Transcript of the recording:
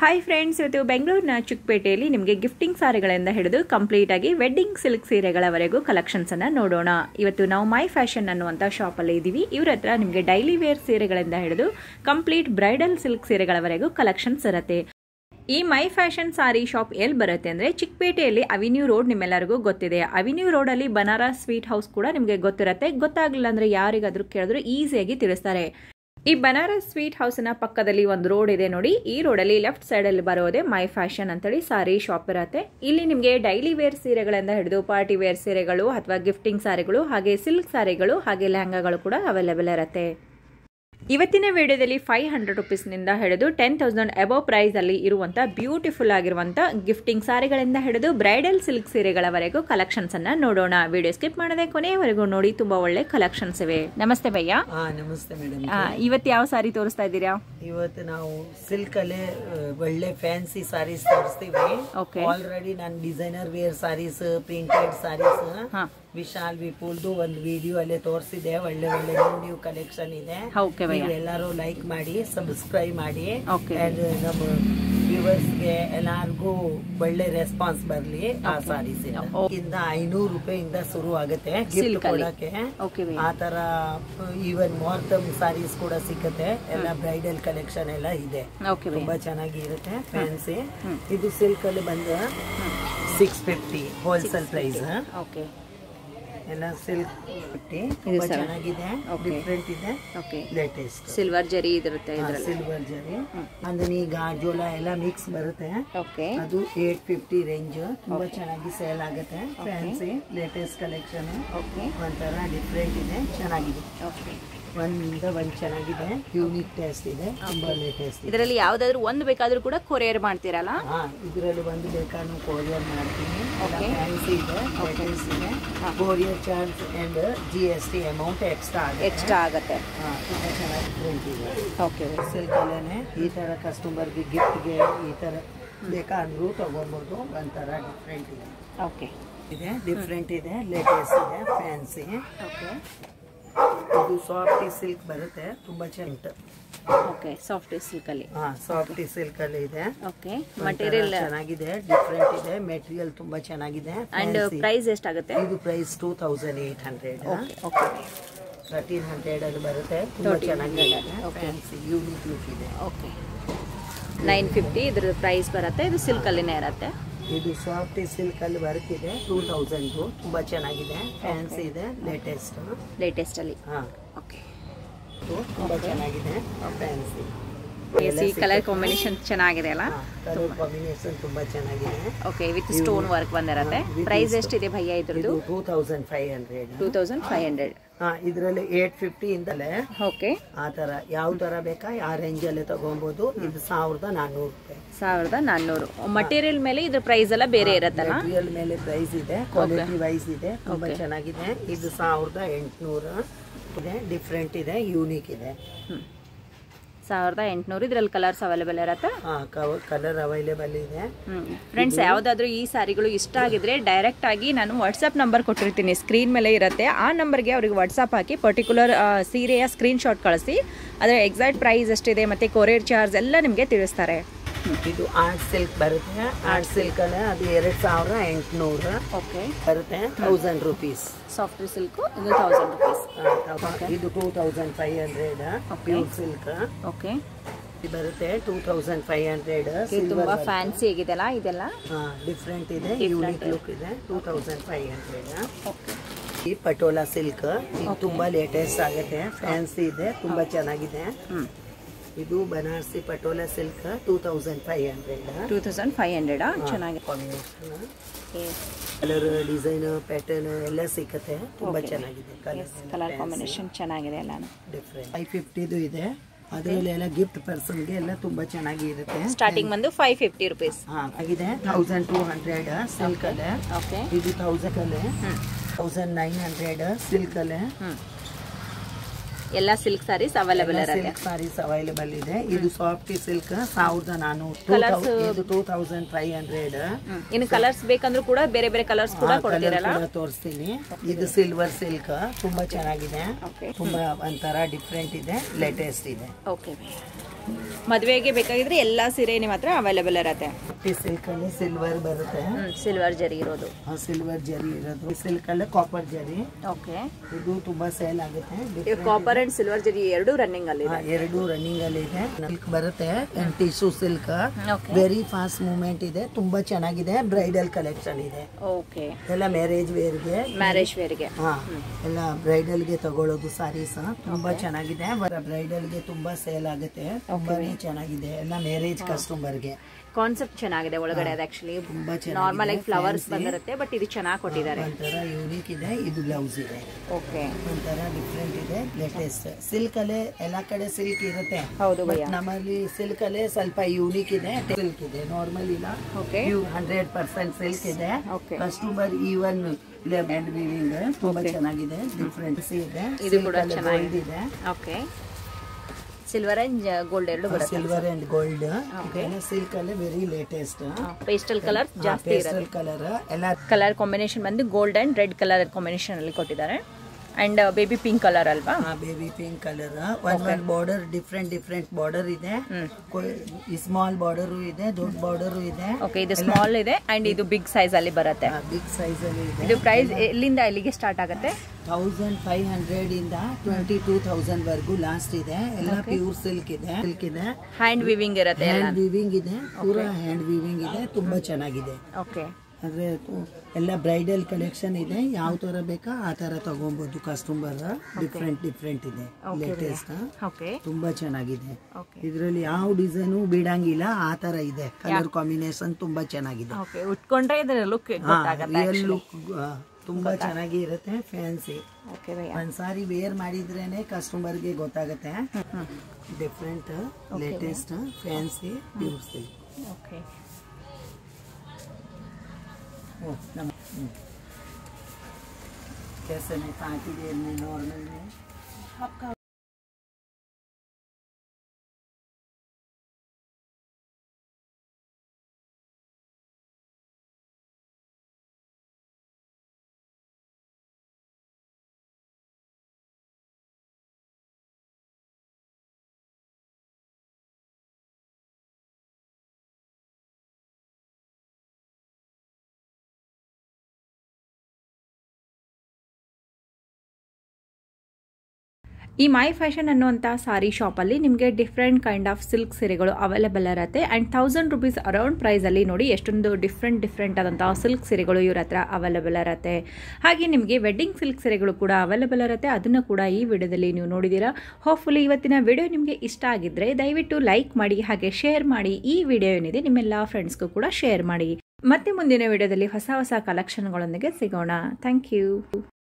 Hi friends ಇವತ್ತು ಬೆಂಗಳೂರಿನ ಚಿಕ್ಕಪೇಟೆಯಲ್ಲಿ ನಿಮಗೆ ಗಿಫ್ಟಿಂಗ್ ಸಾರಿಗಳಿಂದ ಹಿಡಿದು ಕಂಪ್ಲೀಟ್ ಆಗಿ ವೆಡ್ಡಿಂಗ್ ಸಿಲ್ಕ್ ಸೀರೆಗಳವರೆಗೂ ಕಲೆಕ್ಷನ್ಸ್ ಅನ್ನ ನೋಡೋಣ ಇವತ್ತು ನಾವು ಮೈ ಫ್ಯಾಷನ್ ಅನ್ನುವಂಥ ಶಾಪಲ್ಲಿ ಇದ್ದೀವಿ ಇವ್ರ ಹತ್ರ ನಿಮಗೆ ಡೈಲಿ ವೇರ್ ಸೀರೆಗಳಿಂದ ಹಿಡಿದು ಕಂಪ್ಲೀಟ್ ಬ್ರೈಡಲ್ ಸಿಲ್ಕ್ ಸೀರೆಗಳವರೆಗೂ ಕಲೆಕ್ಷನ್ಸ್ ಇರುತ್ತೆ ಈ ಮೈ ಫ್ಯಾಷನ್ ಸಾರಿ ಶಾಪ್ ಎಲ್ಲಿ ಬರುತ್ತೆ ಅಂದರೆ ಚಿಕ್ಕಪೇಟೆಯಲ್ಲಿ ಅವಿನ್ಯೂ ರೋಡ್ ನಿಮ್ಮೆಲ್ಲರಿಗೂ ಗೊತ್ತಿದೆ ಅವಿನ್ಯೂ ರೋಡಲ್ಲಿ ಬನಾರಸ್ ಸ್ವೀಟ್ ಹೌಸ್ ಕೂಡ ನಿಮಗೆ ಗೊತ್ತಿರುತ್ತೆ ಗೊತ್ತಾಗಲಿಲ್ಲ ಅಂದರೆ ಯಾರಿಗಾದ್ರೂ ಕೇಳಿದ್ರು ಈಸಿಯಾಗಿ ತಿಳಿಸ್ತಾರೆ ಈ ಬನಾರಸ್ ಸ್ವೀಟ್ ಹೌಸ್ನ ಪಕ್ಕದಲ್ಲಿ ಒಂದು ರೋಡ್ ಇದೆ ನೋಡಿ ಈ ರೋಡಲ್ಲಿ ಲೆಫ್ಟ್ ಸೈಡಲ್ಲಿ ಬರೋದೇ ಮೈ ಫ್ಯಾಷನ್ ಅಂತೇಳಿ ಸಾರಿ ಶಾಪ್ ಇರುತ್ತೆ ಇಲ್ಲಿ ನಿಮಗೆ ಡೈಲಿ ವೇರ್ ಸೀರೆಗಳಿಂದ ಹಿಡಿದು ಪಾರ್ಟಿ ವೇರ್ ಸೀರೆಗಳು ಅಥವಾ ಗಿಫ್ಟಿಂಗ್ ಸಾರಿಗಳು ಹಾಗೆ ಸಿಲ್ಕ್ ಸಾರಿಗಳು ಹಾಗೆ ಲೆಹಂಗಾಗಳು ಕೂಡ ಅವೈಲೇಬಲ್ ಇರುತ್ತೆ ಇವತ್ತಿನ ವಿಡಿಯೋದಲ್ಲಿ ಫೈವ್ ಹಂಡ್ರೆಡ್ ರುಪೀಸ್ನಿಂದ ಹಿಡಿದು ಟೆನ್ ತೌಸಂಡ್ ಅಬವ್ ಪ್ರೈಸ್ ಅಲ್ಲಿ ಇರುವಂತ ಬ್ಯೂಟಿಫುಲ್ ಆಗಿರುವಂತ ಗಿಫ್ಟಿಂಗ್ ಸಾರಿಗಳಿಂದ ಹಿಡಿದು ಬ್ರೈಡಲ್ ಸಿಲ್ಕ್ ಸೀರೆಗಳವರೆಗೂ ಕಲೆಕ್ಷನ್ಸ್ ಅನ್ನ ನೋಡೋಣ ವಿಡಿಯೋ ಸ್ಕಿಪ್ ಮಾಡದೆ ಕೊನೆಯವರೆಗೂ ನೋಡಿ ತುಂಬಾ ಒಳ್ಳೆ ಕಲೆಕ್ಷನ್ಸ್ ಇವೆ ನಮಸ್ತೆ ಭಯ್ಯ ಹಾ ನಮಸ್ತೆ ಮೇಡಮ್ ಆ, ಇವತ್ತು ಯಾವ ಸಾರಿ ತೋರಿಸ್ತಾ ಇದ್ದೀರಾ ಇವತ್ತು ನಾವು ಸಿಲ್ಕ್ ಅಲ್ಲೇ ಆ, ಒಳ್ಳೆ ಫ್ಯಾನ್ಸಿ ಸಾರೀಸ್ ತೋರಿಸ್ತೀವಿ Okay. ಆಲ್ರೆಡಿ ನಾನು designer wear saris printed saris ಹಾ ವಿಶಾಲ್ ವಿಪುಲ್ದು ಒಂದು ವಿಡಿಯೋ ಅಲ್ಲೇ ತೋರಿಸಿದೆ ಒಳ್ಳೆ ಒಳ್ಳೆ ನ್ಯೂ ಕಲೆಕ್ಷನ್ ಇದೆ ಓಕೆ ಭಯ್ಯ ನೀವು ಎಲ್ಲರೂ ಲೈಕ್ ಮಾಡಿ ಸಬ್ಸ್ಕ್ರೈಬ್ ಮಾಡಿ Okay. ಅಂಡ್ ನಮ್ಮ ವ್ಯೂವರ್ಸ್ಗೆ ಎಲ್ಲಾರ್ಗೂ ಒಳ್ಳೆ ರೆಸ್ಪಾನ್ಸ್ ಬರ್ಲಿ ಆ ಸಾರೀಸ್ ಇಂದ ಐನೂರು ರೂಪಾಯಿಂದ ಶುರು ಆಗುತ್ತೆ ಗಿಫ್ಟ್ Silk ಅಲ್ಲಿ. ಕೊಡಕ್ಕೆ ಓಕೆ ಭಯ್ಯ ಆ ತರ ಈವನ್ ಮಾರ್ತಮ್ ಸಾರೀಸ್ ಕೂಡ ಸಿಕ್ಕತ್ತೆ ಎಲ್ಲ ಬ್ರೈಡಲ್ ಕಲೆಕ್ಷನ್ ಎಲ್ಲ ಇದೆ ಓಕೆ ಭಯ್ಯ ತುಂಬಾ ಚೆನ್ನಾಗಿ ಇರುತ್ತೆ ಫ್ಯಾನ್ಸಿ ಇದು ಸಿಲ್ಕ್ ಅಲ್ಲಿ ಬಂದು six fifty wholesale price okay ಎಲ್ಲ ಸಿಲ್ಕ್ ಫಿಫ್ಟಿ ತುಂಬಾ sir. ಚೆನ್ನಾಗಿದೆ Okay. ಡಿಫ್ರೆಂಟ್ ಇದೆ ಓಕೆ ಲೇಟೆಸ್ಟ್ ಸಿಲ್ವರ್ ಜರಿ ಇದಿರುತ್ತೆ ಇದರಲ್ಲಿ ಸಿಲ್ವರ್ ಜರಿ ಅಂದ್ರೆ ಗಾಜೋಲ ಎಲ್ಲ ಮಿಕ್ಸ್ ಬರುತ್ತೆ ಓಕೆ ಅದು ಏಟ್ ಫಿಫ್ಟಿ ರೇಂಜ್ ತುಂಬಾ ಚೆನ್ನಾಗಿ ಸೇಲ್ ಆಗುತ್ತೆ ಫ್ಯಾನ್ಸಿ ಲೇಟೆಸ್ಟ್ ಕಲೆಕ್ಷನ್ ಓಕೆ ಒಂಥರ ಡಿಫ್ರೆಂಟ್ ಇದೆ ಚೆನ್ನಾಗಿದೆ ಓಕೆ ಒಂದ ಒಂದ್ ಚೆನ್ನಾಗಿದೆ ಯೂನಿಕ್ ಟೇಸ್ಟ್ ಇದೆ ತುಂಬಾ ಲೇಟೆಸ್ಟ್ ಇದೆ ಇದರಲ್ಲಿ ಯಾವ್ದಾದ್ರು ಒಂದು ಬೇಕಾದ್ರೂ ಕೂಡ ಕೊರಿಯರ್ ಮಾಡ್ತೀರಲ್ಲ ಹಾ ಇದರಲ್ಲಿ ಒಂದು ಬೇಕಾದ್ರೂ ಕೊರಿಯರ್ ಮಾಡ್ತೀನಿ Okay. ಫ್ಯಾನ್ಸಿ ಇದೆ ಲೇಟೆಸ್ಟ್ ಇದೆ courier charge and G S T amount extra ಆಗುತ್ತೆ ಎಕ್ಸ್ಟ್ರಾ ಆಗುತ್ತೆ ಹಾ ತುಂಬಾ ಚೆನ್ನಾಗಿ ಡಿಫ್ರೆಂಟ್ ಇದೆ ಓಕೆ ಸಿಲ್ಕ್ ಅಲ್ಲೇನೆ ಈ ತರ ಕಸ್ಟಮರ್ಗೆ ಗಿಫ್ಟ್ಗೆ ಈ ತರ ಬೇಕಾದ್ರೂ ತಗೊಬೋದು ಒಂಥರ ಡಿಫ್ರೆಂಟ್ ಇದೆ ಓಕೆ ಇದೆ ಡಿಫ್ರೆಂಟ್ ಇದೆ ಲೇಟೆಸ್ಟ್ ಇದೆ ಫ್ಯಾನ್ಸಿ ಓಕೆ ಇದು ಸಾಫ್ಟ್ ಸಿಲ್ಕ್ ಬರುತ್ತೆ ತುಂಬಾ ಚೆನ್ನಾಗಿ ಓಕೆ ಸಾಫ್ಟ್ ಸಿಲ್ಕ್ ಅಲ್ಲಿ ಹಾ ಸಾಫ್ಟ್ ಸಿಲ್ಕ್ ಅಲ್ಲಿ ಇದೆ ಓಕೆ ಒಂಥರ ಮಟೀರಿಯಲ್ ಚೆನ್ನಾಗಿದೆ ಡಿಫ್ರೆಂಟ್ ಇದೆ ಮೆಟೀರಿಯಲ್ ತುಂಬಾ ಚೆನ್ನಾಗಿದೆ ಅಂಡ್ Fancy. ಪ್ರೈಸ್ ಎಷ್ಟಾಗುತ್ತೆ ಇದು price two thousand eight hundred okay okay thirteen hundred ಅಲ್ಲಿ ಬರುತ್ತೆ ತುಂಬಾ 1300 ಚೆನ್ನಾಗಿದೆ Okay. ಫ್ಯಾನ್ಸಿ ಯೂನಿಕ್ ಲುಕ್ ಇದೆ ಓಕೆ ನೈನ್ ಫಿಫ್ಟಿ ಇದ್ರ ಪ್ರೈಸ್ ಬರುತ್ತೆ ಇದು ಸಿಲ್ಕ್ ಅಲ್ಲಿನೇ ಇರುತ್ತೆ ಇದು ಸಾಫ್ಟ್ ಸಿಲ್ಕ್ ಅಲ್ಲಿ ಬರುತ್ತಿದೆ ಟೂ ತೌಸಂಡ್ ತುಂಬಾ ಚೆನ್ನಾಗಿದೆ ಫ್ಯಾನ್ಸಿ ಇದೆ ಲೇಟೆಸ್ಟ್ ಲೇಟೆಸ್ಟ್ ಅಲ್ಲಿ ಹಾ ಓಕೆ ಇದು ತುಂಬಾ ಚೆನ್ನಾಗಿದೆ ಫ್ಯಾನ್ಸಿ ಸಿ ಕಲರ್ ಕಾಂಬಿನೇಷನ್ ಚೆನ್ನಾಗಿದೆ ಅಲ್ಲ ಕಲರ್ ಕಾಂಬಿನೇಷನ್ ತುಂಬಾ ಚೆನ್ನಾಗಿದೆ ಓಕೆ ವಿತ್ ಸ್ಟೋನ್ ವರ್ಕ್ ಬಂದಿರತ್ತೆ with ಪ್ರೈಸ್ stone. ಎಷ್ಟಿದೆ ಭಯ್ಯ ಇದು ಇದ್ರದ್ದು two thousand five hundred two thousand five hundred ಹಾ ಇದರಲ್ಲಿ ಏಟ್ ಫಿಫ್ಟಿ ಇಂದಲೇ ಓಕೆ ಆ ತರ ಯಾವ ತರ ಬೇಕಾ ಆ ರೇಂಜ್ ಅಲ್ಲಿ ತಗೊಬಹುದು ಇದು ಸಾವಿರದ ನಾನ್ನೂರು ರೂಪಾಯಿ ಸಾವಿರದ ನಾನ್ನೂರು ಮಟೀರಿಯಲ್ ಮೇಲೆ ಇದ್ರ ಪ್ರೈಸ್ ಎಲ್ಲ ಬೇರೆ ಇರತ್ತಲ್ಲ ಮೆಟೀರಿಯಲ್ ಮೇಲೆ ಪ್ರೈಸ್ ಇದೆ ಕ್ವಾಲಿಟಿ ವೈಸ್ ಇದೆ ತುಂಬಾ Okay. ಚೆನ್ನಾಗಿದೆ ಇದು ಸಾವಿರದ ಎಂಟುನೂರು ಇದೆ ಡಿಫ್ರೆಂಟ್ ಇದೆ ಯೂನಿಕ್ ಇದೆ ಸಾವಿರದ ಎಂಟುನೂರು ಇದ್ರಲ್ಲಿ ಕಲರ್ಸ್ ಅವೈಲೇಬಲ್ ಇರತ್ತೆ ಕಲರ್ ಅವೈಲೇಬಲ್ ಇದೆ ಫ್ರೆಂಡ್ಸ್ ಯಾವುದಾದ್ರೂ ಈ ಸಾರಿಗಳು ಇಷ್ಟ ಆಗಿದ್ರೆ ಡೈರೆಕ್ಟ್ ಆಗಿ ನಾನು ವಾಟ್ಸಪ್ ನಂಬರ್ ಕೊಟ್ಟಿರ್ತೀನಿ ಸ್ಕ್ರೀನ್ ಮೇಲೆ ಇರುತ್ತೆ ಆ ನಂಬರ್ಗೆ ಅವ್ರಿಗೆ ವಾಟ್ಸಪ್ ಹಾಕಿ ಪರ್ಟಿಕ್ಯುಲರ್ ಸೀರೆಯ ಸ್ಕ್ರೀನ್ ಶಾಟ್ ಕಳಿಸಿ ಅದರ ಎಕ್ಸಾಕ್ಟ್ ಪ್ರೈಸ್ ಎಷ್ಟಿದೆ ಮತ್ತು ಕೊರಿಯರ್ ಚಾರ್ಜ್ ಎಲ್ಲ ನಿಮಗೆ ತಿಳಿಸ್ತಾರೆ ಇದು ಆರ್ಟ್ ಸಿಲ್ಕ್ ಬರುತ್ತೆ ಆರ್ಟ್ ಸಿಲ್ಕ್ ಅಲ್ಲಿ ಅದು ಎರಡ್ ಸಾವಿರ ಎಂಟುನೂರು ಓಕೆ ಬರುತ್ತೆ ತೌಸಂಡ್ ರುಪೀಸ್ ಸಾಫ್ಟ್ ಸಿಲ್ಕು ಇದು ತೌಸಂಡ್ ರುಪೀಸ್ ಇದು two thousand five hundred pure silk okay ಬರುತ್ತೆ ಟೂ ತೌಸಂಡ್ ಫೈವ್ ಹಂಡ್ರೆಡ್ ಇದು ತುಂಬ ಫ್ಯಾನ್ಸಿ ಆಗಿದೆಲ್ಲ ಇದೆಲ್ಲ ಡಿಫ್ರೆಂಟ್ ಇದೆ ಯೂನಿಕ್ ಲುಕ್ ಇದೆ two thousand five hundred okay ಈ ಪಟೋಲಾ ಸಿಲ್ಕ್ ಇದು ತುಂಬಾ ಲೇಟೆಸ್ಟ್ ಆಗುತ್ತೆ ಫ್ಯಾನ್ಸಿ ಇದೆ ತುಂಬಾ ಚೆನ್ನಾಗಿದೆ ಹ್ಞೂ ಇದು Banarasi Patola silk two thousand five hundred two thousand five ಹಂಡ್ರೆಡಾ ಚೆನ್ನಾಗಿ ಕಾಂಬಿನೇಷನ್ ಕಲರ್ ಡಿಸೈನ್ ಪ್ಯಾಟರ್ನ್ ಎಲ್ಲ ಸಿಕ್ಕತ್ತೆ ತುಂಬಾ ಚೆನ್ನಾಗಿದೆ ಕಲರ್ ಕಾಂಬಿನೇಷನ್ ಚೆನ್ನಾಗಿದೆ ಎಲ್ಲಾನು ಡಿಫ್ರೆಂಟ್ ಫೈವ್ ಫಿಫ್ಟಿದು ಇದೆ ಅದರಲ್ಲಿ ಎಲ್ಲ ಗಿಫ್ಟ್ ಪರ್ಸನ್ಗೆ ಎಲ್ಲ ತುಂಬಾ ಚೆನ್ನಾಗಿ ಇರುತ್ತೆ ಸ್ಟಾರ್ಟಿಂಗ್ ಬಂದು ಫೈವ್ ಫಿಫ್ಟಿ ರುಪೀಸ್ ಹಾ ಆಗಿದೆ ತೌಸಂಡ್ ಟೂ ಹಂಡ್ರೆಡ್ ಸಿಲ್ಕ್ ಅಲ್ಲೇ ಓಕೆ ಇದು ತೌಸಂಡ್ ಅಲ್ಲೇ ತೌಸಂಡ್ ನೈನ್ ಹಂಡ್ರೆಡ್ ಸಿಲ್ಕ್ ಅಲ್ಲೇ ಹ್ಞೂ ಎಲ್ಲ ಸಿಲ್ಕ್ ಸಾರೀಸ್ ಅವೈಲೇಬಲ್ ಇರುತ್ತೆ ಸಿಲ್ಕ್ ಸಾರೀಸ್ ಅವೈಲೇಬಲ್ ಇದೆ ಇದು ಸಾಫ್ಟ್ ಸಿಲ್ಕ್ ಸಾವಿರದ ನಾನೂರು Colours- ಇದು ಟೂ ತೌಸಂಡ್ ಫೈವ್ ಹಂಡ್ರೆಡ್ ಹ್ಮ್. ಇನ್ನು ಕಲರ್ಸ್ ಬೇಕಂದ್ರೂ ಕೂಡ ಬೇರೆ ಬೇರೆ ಕಲರ್ಸ್ ಕೂಡ ಕೊಡ್ತೀರಲ್ಲ ತೋರಿಸ್ತೀನಿ ಇದು ಸಿಲ್ವರ್ ಸಿಲ್ಕ್ ತುಂಬಾ ಚೆನ್ನಾಗಿದೆ ಓಕೆ ತುಂಬಾ ಒಂಥರ ಡಿಫ್ರೆಂಟ್ ಇದೆ ಲೇಟೆಸ್ಟ್ ಇದೆ ಓಕೆ ಮದುವೆಗೆ ಬೇಕಾಗಿದ್ರೆ ಎಲ್ಲ ಸೀರೆ ನಿಮ್ಮ ಹತ್ರ ಅವೈಲೇಬಲ್ ಇರತ್ತೆ ಸಿಲ್ಕ್ ಅಲ್ಲಿ ಸಿಲ್ವರ್ ಬರುತ್ತೆ ಸಿಲ್ವರ್ ಜರಿ ಇರೋದು ಸಿಲ್ವರ್ ಜರಿ ಇರೋದು ಸಿಲ್ಕ್ ಅಲ್ಲಿ ಕಾಪರ್ ಜರಿ ಓಕೆ ಇದು ತುಂಬಾ ಸೇಲ್ ಆಗುತ್ತೆ ಕಾಪರ್ ಅಂಡ್ ಸಿಲ್ವರ್ ಜರಿ ಎರಡು ರನ್ನಿಂಗ್ ಅಲ್ಲಿ ಹಾ, ಎರಡು ರನ್ನಿಂಗ್ ಅಲ್ಲಿ ಇದೆ ಸಿಲ್ಕ್ ಬರುತ್ತೆ tissue silk okay very fast movement ಇದೆ ತುಂಬಾ ಚೆನ್ನಾಗಿದೆ ಬ್ರೈಡಲ್ ಕಲೆಕ್ಷನ್ ಇದೆ ಓಕೆ ಎಲ್ಲ ಮ್ಯಾರೇಜ್ ವೇರ್ಗೆ ಮ್ಯಾರೇಜ್ ವೇರ್ಗೆ ಹಾ ಎಲ್ಲ ಬ್ರೈಡಲ್ಗೆ ತಗೊಳ್ಳೋದು ಸಾರೀಸ್ ತುಂಬಾ ಚೆನ್ನಾಗಿದೆ ಬ್ರೈಡಲ್ಗೆ ತುಂಬಾ ಸೇಲ್ ಆಗುತ್ತೆ ತುಂಬಾನೇ ಚೆನ್ನಾಗಿದೆ ಎಲ್ಲ ಮ್ಯಾರೇಜ್ ಕಸ್ಟಮರ್ಗೆ ಕಾನ್ಸೆಪ್ಟ್ ಚೆನ್ನಾಗಿದೆ ಒಳಗಡೆ ಅದು ಆಕ್ಚುಲಿ ತುಂಬಾ ನಾರ್ಮಲ್ ಆಗಿ ಚೆನ್ನಾಗಿದೆ ಫ್ಲವರ್ಸ್ ಬಂದಿರುತ್ತೆ ಬಟ್ ಇದು ಚೆನ್ನಾಗಿ ಕೊಟ್ಟಿದ್ದಾರೆ ಒಂಥರ ಯೂನಿಕ್ ಇದೆ ಇದು ಬ್ಲೌಸ್ ಇದೆ ಓಕೆ ಒಂಥರ ಡಿಫ್ರೆಂಟ್ ಇದೆ ಲೇಟೆಸ್ಟ್ ಸಿಲ್ಕ್ ಅಲ್ಲೇ ಎಲ್ಲಾ ಕಡೆ ಸಿಲ್ಕ್ ಇರುತ್ತೆ ಹೌದು ಭಯ್ಯ ನಮ್ಮಲ್ಲಿ ಸಿಲ್ಕ್ ಅಲ್ಲೇ ಸ್ವಲ್ಪ ಯೂನಿಕ್ ಇದೆ ಸಿಲ್ಕ್ ಇದೆ ನಾರ್ಮಲ್ ಇಲ್ಲ ಓಕೆ ಹಂಡ್ರೆಡ್ ಪರ್ಸೆಂಟ್ ಸಿಲ್ಕ್ ಇದೆ okay customer even hand weaving ತುಂಬಾ ಚೆನ್ನಾಗಿದೆ ಡಿಫ್ರೆನ್ಸ್ ಇದೆ ಇದು ಕೂಡ Silk ಅಲ್ಲೇ ಚೆನ್ನಾಗಿದೆ. gold ಇದೆ ಓಕೆ ಸಿಲ್ವರ್ ಅಂಡ್ ಗೋಲ್ಡ್ ಎರಡು ಬರುತ್ತೆ ಸಿಲ್ವರ್ ಅಂಡ್ ಗೋಲ್ಡ್ ಸಿಲ್ಕ್ ಅಲ್ಲೇ ವೆರಿ ಲೇಟೆಸ್ಟ್ ಪೇಸ್ಟಲ್ ಕಲರ್ ಜಾಸ್ತಿ ಇರುತ್ತೆ ಪೇಸ್ಟಲ್ ಕಲರ್ ಎಲ್ಲ ಕಲರ್ ಕಾಂಬಿನೇಷನ್ ಬಂದು gold and red colour combination ಅಲ್ಲಿ ಕೊಟ್ಟಿದ್ದಾರೆ ಅಂಡ್ ಬೇಬಿ ಪಿಂಕ್ ಕಲರ್ ಅಲ್ವಾ baby pink colour one one border different different border ಇದೆ ಸ್ಮಾಲ್ ಬಾರ್ಡರು ಇದೆ ದೊಡ್ಡ ಬಾರ್ಡರು ಇದೆ ಓಕೆ ಇದು ಸ್ಮಾಲ್ ಇದೆ ಅಂಡ್ ಇದು ಬಿಗ್ ಸೈಜ್ ಅಲ್ಲಿ ಬರುತ್ತೆ ಬಿಗ್ ಸೈಜ್ ಅಲ್ಲಿ ಇದೆ ಇದು ಪ್ರೈಸ್ ಎಲ್ಲಿಂದ ಎಲ್ಲಿಗೆ ಸ್ಟಾರ್ಟ್ ಆಗುತ್ತೆ ತೌಸಂಡ್ ಫೈವ್ ಹಂಡ್ರೆಡ್ ಇಂದ ಟ್ವೆಂಟಿ ಟೂ ತೌಸಂಡ್ ವರ್ಗು ಲಾಸ್ಟ್ ಇದೆ ಎಲ್ಲ ಪ್ಯೂರ್ ಸಿಲ್ಕ್ ಇದೆ ಸಿಲ್ಕ್ ಇದೆ ಹ್ಯಾಂಡ್ ವಿವಿಂಗ್ ಇರುತ್ತೆ ಎಲ್ಲ ಹ್ಯಾಂಡ್ ವೀವಿಂಗ್ ಇದೆ ಪೂರಾ ಹ್ಯಾಂಡ್ ವೀವಿಂಗ್ ಇದೆ ತುಂಬಾ ಚೆನ್ನಾಗಿದೆ ಓಕೆ ಅಂದ್ರೆ ತು- ಎಲ್ಲ ಬ್ರೈಡಲ್ ಕಲೆಕ್ಷನ್ ಇದೆ ಯಾವ ತರ ಬೇಕಾ ಆ ತರ ತಗೊಬಹುದು ಕಸ್ಟಮರ್ ಡಿಫ್ರೆಂಟ್ ಡಿಫ್ರೆಂಟ್ ಇದೆ ಲೇಟೆಸ್ಟ್ ಓಕೆ ತುಂಬಾ ಚೆನ್ನಾಗಿದೆ ಓಕೆ ಇದ್ರಲ್ಲಿ ಯಾವ ಡಿಸೈನು ಬಿಡಂಗಿಲ್ಲ ಆ ತರ ಇದೆ ಕಲರ್ ಕಾಂಬಿನೇಷನ್ ತುಂಬಾ ಚೆನ್ನಾಗಿದೆ ಓಕೆ ಉಟ್ಕೊಂಡ್ರೆ ಇದರ ಲುಕ್ ಗೊತ್ತಾಗುತ್ತೆ ರಿಯಲ್ ಲುಕ್ ತುಂಬಾ ಚೆನ್ನಾಗಿ ಇರುತ್ತೆ ಫ್ಯಾನ್ಸಿ ಓಕೆ ಭಯ್ಯ ಒಂದ್ ಸಾರಿ ವೇರ್ ಮಾಡಿದ್ರೇನೆ ಕಸ್ಟಮರ್ಗೆ ಗೊತ್ತಾಗುತ್ತೆ different latest fancy pure silk okay ओ नम हम्म। कैसे में काटी देर में नॉर्मल में आपका ಈ ಮೈ ಫ್ಯಾಷನ್ ಅನ್ನುವಂಥ ಸಾರಿ ಶಾಪಲ್ಲಿ ನಿಮಗೆ ಡಿಫ್ರೆಂಟ್ ಕೈಂಡ್ ಆಫ್ ಸಿಲ್ಕ್ ಸೀರೆಗಳು ಅವೈಲೇಬಲ್ ಇರುತ್ತೆ ಆ್ಯಂಡ್ ತೌಸಂಡ್ ರುಪೀಸ್ ಅರೌಂಡ್ ಪ್ರೈಸಲ್ಲಿ ನೋಡಿ ಎಷ್ಟೊಂದು ಡಿಫ್ರೆಂಟ್ ಡಿಫ್ರೆಂಟ್ ಆದಂತಹ ಸಿಲ್ಕ್ ಸೀರೆಗಳು ಇವ್ರ ಹತ್ರ ಅವೈಲೇಬಲ್ ಇರುತ್ತೆ ಹಾಗೆ ನಿಮಗೆ ವೆಡ್ಡಿಂಗ್ ಸಿಲ್ಕ್ ಸೀರೆಗಳು ಕೂಡ ಅವೈಲೇಬಲ್ ಇರುತ್ತೆ ಅದನ್ನು ಕೂಡ ಈ ವಿಡಿಯೋದಲ್ಲಿ ನೀವು ನೋಡಿದ್ದೀರಾ ಹೋಪ್ಫುಲಿ ಇವತ್ತಿನ ವಿಡಿಯೋ ನಿಮಗೆ ಇಷ್ಟ ಆಗಿದ್ದರೆ ದಯವಿಟ್ಟು ಲೈಕ್ ಮಾಡಿ ಹಾಗೆ ಶೇರ್ ಮಾಡಿ ಈ ವಿಡಿಯೋ ಏನಿದೆ ನಿಮ್ಮೆಲ್ಲ ಫ್ರೆಂಡ್ಸ್ಗೂ ಕೂಡ ಶೇರ್ ಮಾಡಿ ಮತ್ತೆ ಮುಂದಿನ ವಿಡಿಯೋದಲ್ಲಿ ಹೊಸ ಹೊಸ ಕಲೆಕ್ಷನ್ಗಳೊಂದಿಗೆ ಸಿಗೋಣ ಥ್ಯಾಂಕ್ ಯು